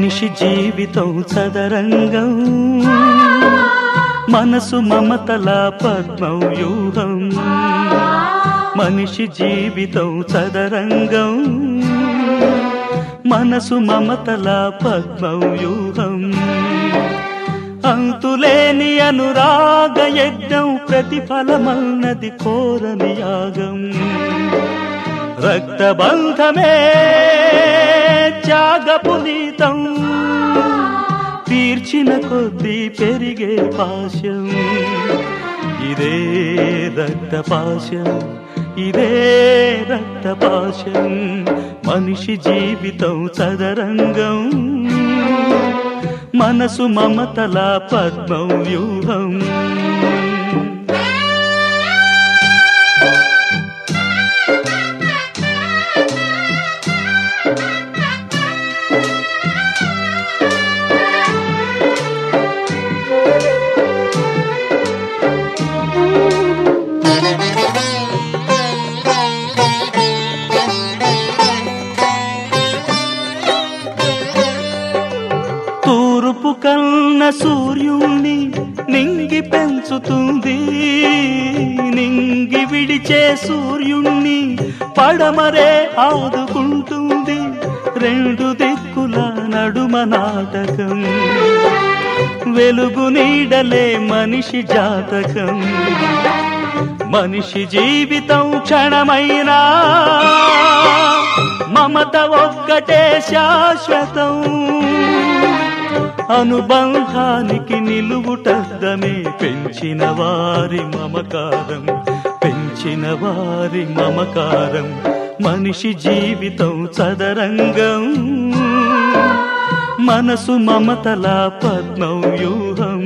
మనిషి జీవితం చదరంగం మనసు మమతల పద్మం వ్యూహం మనిషి జీవితం చదరంగం మనసు మమతల పద్మం వ్యూహం అంతులేని అనురాగ యజ్ఞం ప్రతిఫలమన్నది కోరని యాగం రక్తబంధమే త్యాగపునీతం తీర్చిన కొద్దీ పెరిగే పాశం ఇదే రక్తపాశం ఇదే రక్తపాశం మనిషి జీవితం చదరంగం మనసు మమతల పద్మం వ్యూహం తూర్పు కన్న సూర్యుణ్ణి నింగి పెంచుతుంది నింగి విడిచే సూర్యుణ్ణి పడమరే ఆదుకుంటుంది రెండు దిక్కుల నడుమ నాటకం వెలుగు నీడలే మనిషి జాతకం మనిషి జీవితం క్షణమైనా మమత ఒక్కటే శాశ్వతం అనుబంధానికి నిలువుటద్దమే పెంచిన వారి మమకారం పెంచిన వారి మమకారం మనిషి జీవితం చదరంగం మనసు మమతల పద్మం వ్యూహం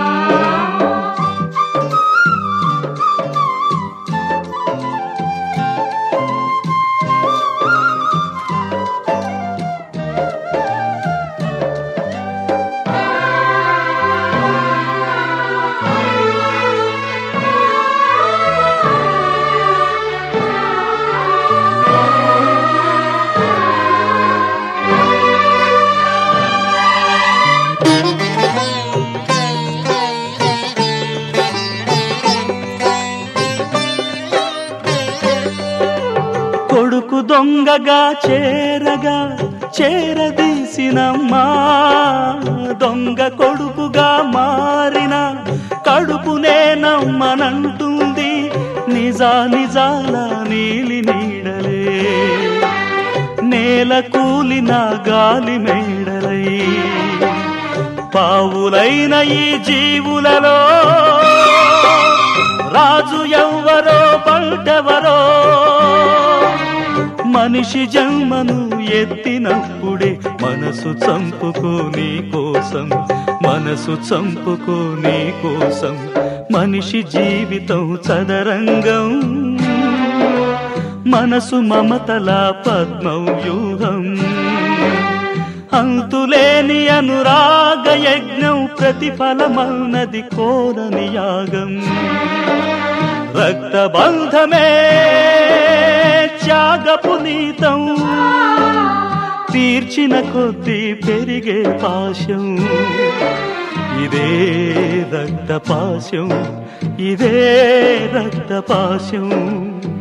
కొడుకు దొంగగా చేరగా చేరదీసినమ్మా దొంగ కొడుకుగా మారిన కడుపునే నమ్మనంటుంది నిజా నిజాల నీలి నీడలే నేల కూలిన గాలి మేడలై పావులైన ఈ జీవులలో రాజు ఎవ్వరో పంటెవరో మనిషి జన్మను ఎత్తినప్పుడే మనసు చంపుకో నీ కోసం మనసు చంపుకో నీ కోసం మనిషి జీవితం చదరంగం మనసు మమతల పద్మం వ్యూహం అంతులేని అనురాగ యజ్ఞం ప్రతిఫలమన్నది కోరని యాగం రక్తబంధమే త్యాగపునీతం తీర్చిన కొద్దీ పెరిగే పాశం ఇదే రక్తపాశం ఇదే రక్తపాశం